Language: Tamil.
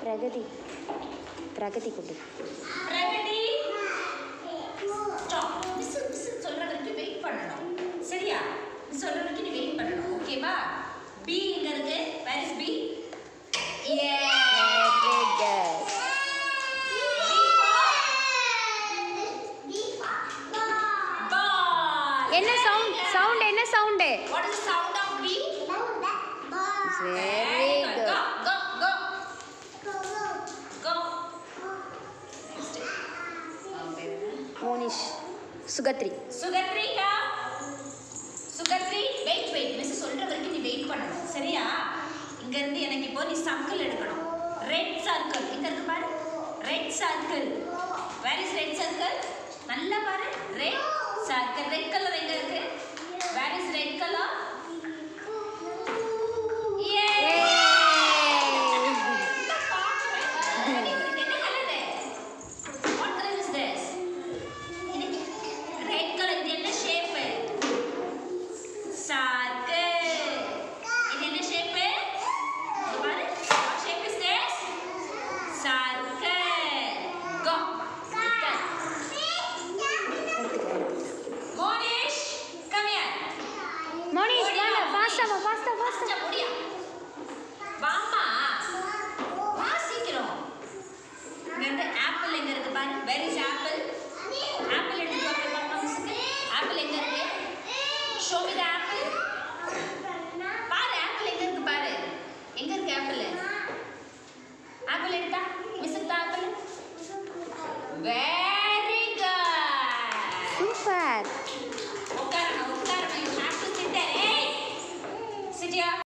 பிரகதி பிரகதி கொண்டு பிரகதி ஸ்டாப் மிஸ் மிஸ் சொல்ற வரைக்கும் வெயிட் பண்ணணும் சரியா மிஸ் சொல்ற வரைக்கும் நீ வெயிட் பண்ணணும் ஓகேவா பி எங்க இருக்கு where is B A ball என்ன சவுண்ட் சவுண்ட் என்ன sound what is the sound of b very go good go go go Next. அவன் பேரு என்ன? மோனிஷ் சுகத்ரி சுகத்ரிகா சுகத்ரி வெயிட் வெயிட் மிஸ் சொல்ற வரைக்கும் நீ வெயிட் பண்ணணும் சரியா இங்க இருந்து எனக்கு இப்போ நீ சர்க்கிள் எடுக்கணும் ரெட் சர்க்கிள் இங்க இருக்கு பாரு red circle where is red circle நல்லா பாரு ரெட் சர்க்கிள் ரெட் கலர் எங்க இருக்கு where is red colour A What color is this? Red colour இது என்ன ஷேப் சர்க்கிள் இது என்ன ஷேப் பாரு what shape is this circle go Monish come here Monish ஓடியா, வாங்க மோனிஷ். ஃபாஸ்டா வா ஃபாஸ்டா ஃபாஸ்டா Fast ஆ ஓடியா வாமா வா சீக்கிரம் இங்க இருந்து ஆப்பிள் எங்க இருக்கு பாரு வெரி இஸ் ஆப்பிள் ஆப்பிள் எடுத்து வா போய் பாப்பா மிஸ்க்கு ஆப்பிள் எங்க இருக்கு ஷோ மீ தி ஆப்பிள் பாரு ஆப்பிள் எங்க இருக்கு பாரு எங்க இருக்கு ஆப்பிள் ஆப்பிள் எடுத்தா மிஸ்க்கு தான் ஆப்பிள் வெரி குட் சூப்பர்